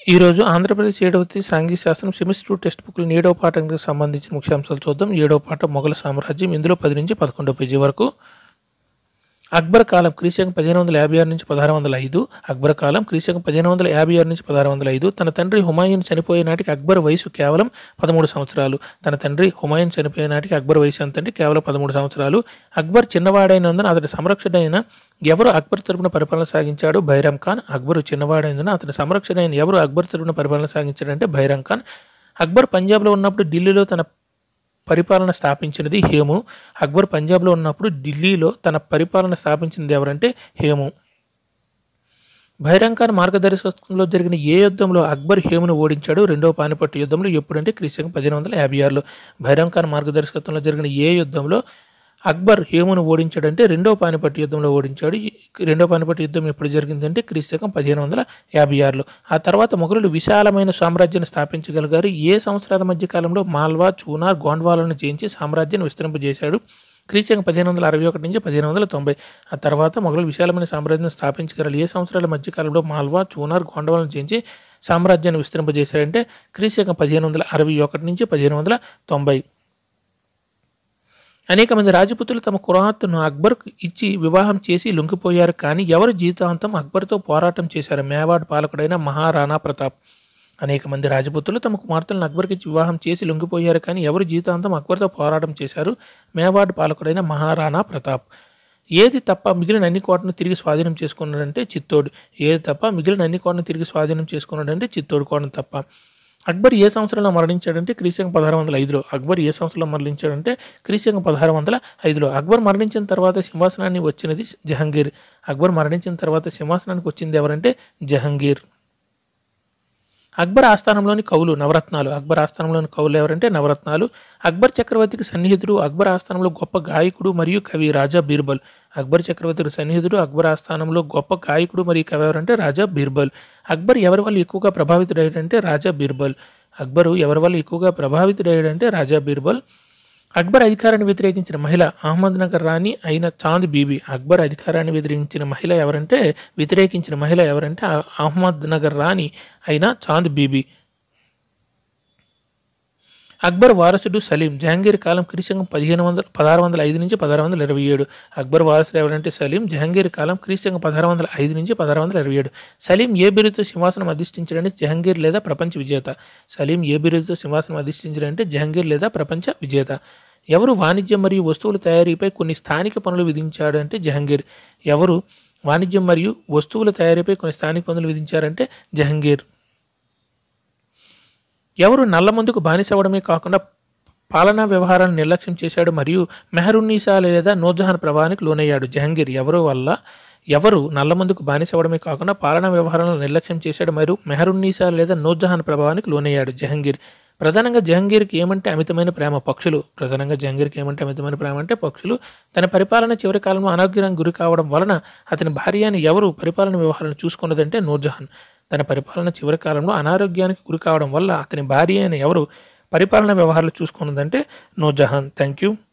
ఈరోజు ఆంధ్రప్రదేశ్ ఏడవ తేదీ సాంఘిక శాస్త్రం సెమిస్టర్ టూ టెక్స్ట్ బుక్లు ఏడవ పాఠానికి సంబంధించిన ముఖ్యాంశాలు చూద్దాం ఏడవ పాఠం మొఘల సామ్రాజ్యం ఇందులో పది నుంచి పదకొండవ పేజీ వరకు అక్బర్ కాలం క్రీశకం పదిహేను వందల యాభై ఆరు నుంచి పదహారు వందల ఐదు అక్బర్ కాలం క్రీశకం పదిహేను వందల యాభై ఆరు నుంచి పదహారు వందల ఐదు తన తండ్రి హుమాయూన్ చనిపోయే నాటికి అక్బర్ వయసు కేవలం పదమూడు సంవత్సరాలు తన తండ్రి హుమాయూన్ చనిపోయే నాటికి అక్బర్ వయసు ఎంతంటే కేవలం పదమూడు సంవత్సరాలు అక్బర్ చిన్నవాడైనందున అతడి సంరక్షణైన ఎవరు అక్బర్ తరపున పరిపాలన సాగించాడు బైరామ్ ఖాన్ అక్బర్ చిన్నవాడైనందున అతని సంరక్షణ అయిన ఎవరు అక్బర్ తరపున పరిపాలన సాగించాడంటే బైరామ్ ఖాన్ అక్బర్ పంజాబ్లో ఉన్నప్పుడు ఢిల్లీలో తన పరిపాలన స్థాపించినది హేము అక్బర్ పంజాబ్లో ఉన్నప్పుడు ఢిల్లీలో తన పరిపాలన స్థాపించినది ఎవరంటే హేము బైరంఖాన్ మార్గదర్శకత్వంలో జరిగిన ఏ యుద్ధంలో అక్బర్ హేమును ఓడించాడు రెండవ పానిపట్టు యుద్ధంలో ఎప్పుడంటే క్రిస్టియన్ పదిహేను వందల యాభై ఆరులో బైరంఖాన్ మార్గదర్శకత్వంలో జరిగిన ఏ యుద్ధంలో అక్బర్ హేమును ఓడించాడంటే రెండవ పానిపట్టు యుద్ధంలో ఓడించాడు ఈ రెండవ పానిపట్టు యుద్ధం ఎప్పుడు జరిగిందంటే క్రీస్తకం పదిహేను వందల యాభై ఆరులో ఆ తర్వాత మొఘలులు విశాలమైన సామ్రాజ్యాన్ని స్థాపించగలిగారు ఏ సంవత్సరాల మధ్య కాలంలో మాల్వా చూనార్ గోండ్వాలను జయించి సామ్రాజ్యాన్ని విస్తరింపజేశాడు క్రీస్తకం పదిహేను వందల అరవై ఒకటి నుంచి పదిహేను వందల తొంభై ఆ తర్వాత మొఘలు విశాలమైన సామ్రాజ్యాన్ని స్థాపించగలరు ఏ సంవత్సరాల మధ్య కాలంలో మాల్వా చూనార్ గోండవాలను జయించి సామ్రాజ్యాన్ని విస్తరింపజేశారంటే క్రీస్తకం పదిహేను వందల అరవై ఒకటి నుంచి పదిహేను వందల తొంభై అనేక మంది రాజపుత్రులు తమ కురాత్తును అక్బర్కు ఇచ్చి వివాహం చేసి లొంగిపోయారు కానీ ఎవరు జీవితాంతం అక్బర్తో పోరాటం చేశారు మేవాడ్ పాలకుడైన మహారాణా ప్రతాప్ అనేక మంది రాజపుత్రులు తమ కుమార్తెలను అక్బర్కి ఇచ్చి వివాహం చేసి లొంగిపోయారు కానీ ఎవరు జీవితాంతం అక్బర్తో పోరాటం చేశారు మేవాడ్ పాలకుడైన మహారాణా ప్రతాప్ ఏది తప్ప మిగిలిన అన్ని కోటను తిరిగి స్వాధీనం చేసుకున్నాడంటే చిత్తోడు ఏది తప్ప మిగిలిన అన్ని కోటను తిరిగి స్వాధీనం చేసుకున్నాడంటే చిత్తోడు కోటను తప్ప అక్బర్ ఏ సంవత్సరంలో మరణించాడంటే క్రీశకం పదహారు వందల ఐదులో అక్బర్ ఏ సంవత్సరంలో మరణించాడంటే క్రీశకం పదహారు వందల ఐదులో అక్బర్ మరణించిన తర్వాత సింహాసనాన్ని వచ్చినది జహంగీర్ అక్బర్ మరణించిన తర్వాత సింహాసనానికి వచ్చింది ఎవరంటే జహంగీర్ అక్బర్ ఆస్థానంలోని కవులు నవరత్నాలు అక్బర్ ఆస్థానంలోని కవులు ఎవరంటే నవరత్నాలు అక్బర్ చక్రవర్తికి సన్నిహితుడు అక్బర్ ఆస్థానంలో గొప్ప గాయకుడు మరియు కవి రాజా బీర్బల్ అక్బర్ చక్రవర్తికి సన్నిహితుడు అక్బర్ ఆస్థానంలో గొప్ప గాయకుడు మరియు కవి ఎవరంటే రాజా బీర్బల్ అక్బర్ ఎవరి వల్ల ఎక్కువగా ప్రభావితుడయ్యాడంటే రాజా బీర్బల్ అక్బరు ఎవరి వల్ల ఎక్కువగా ప్రభావితుడయ్యాడంటే రాజా బీర్బల్ అక్బర్ అధికారాన్ని వ్యతిరేకించిన మహిళ అహ్మద్ నగర్ రాణి అయిన చాంద్ బీబీ అక్బర్ అధికారాన్ని వ్యతిరేకించిన మహిళ ఎవరంటే వ్యతిరేకించిన మహిళ ఎవరంటే అహ్మద్ నగర్ రాణి అయిన చాంద్ బీబీ అక్బర్ వారసుడు సలీం జహంగీర్ కాలం క్రీశకం పదిహేను వందల పదహారు వందల ఐదు నుంచి పదహారు వందల ఇరవై ఏడు అక్బర్ వారసుడు ఎవరంటే సలీం జహంగీర్ కాలం క్రీశకం పదహారు వందల ఐదు నుంచి పదహారు వందల ఇరవై ఏడు సలీం ఏ బిరుదుతో సింహాసనం అధిష్ఠించడంటే జహంగీర్ లేదా ప్రపంచ విజేత సలీం ఏ బిరుదుతో సింహాసనం అధిష్ఠించడంటే జహంగీర్ లేదా ప్రపంచ విజేత ఎవరు వాణిజ్యం మరియు వస్తువుల తయారీపై కొన్ని స్థానిక పనులు విధించాడు అంటే జహంగీర్ ఎవరు వాణిజ్యం మరియు వస్తువుల తయారీపై కొన్ని స్థానిక పనులు విధించారంటే జహంగీర్ ఎవరు నల్ల మందుకు బానిసవడమే కాకుండా పాలనా వ్యవహారాన్ని నిర్లక్ష్యం చేశాడు మరియు మెహరున్నీసా లేదా నూర్జహాన్ ప్రభావానికి లోనయ్యాడు జహంగీర్ ఎవరు వల్ల ఎవరు నల్ల మందుకు బానిసవడమే కాకుండా పాలనా వ్యవహారాలను నిర్లక్ష్యం చేశాడు మరియు మెహరున్నీసా లేదా నూర్జహాన్ ప్రభావానికి లోనయ్యాడు జహంగీర్ ప్రధానంగా జహంగీర్కి ఏమంటే అమితమైన ప్రేమ పక్షులు ప్రధానంగా జహంగీర్కి ఏమంటే అమితమైన ప్రేమ అంటే పక్షులు తన పరిపాలన చివరి కాలంలో అనారోగ్యానికి గురి కావడం వలన అతని భార్య అని ఎవరు పరిపాలన వ్యవహారాలను చూసుకున్నదంటే నూర్జహాన్ తన పరిపాలన చివరి కాలంలో అనారోగ్యానికి గురి కావడం వల్ల అతని భార్య అయిన ఎవరు పరిపాలన వ్యవహారాలు చూసుకున్నదంటే నూర్జహాన్ థ్యాంక్ యూ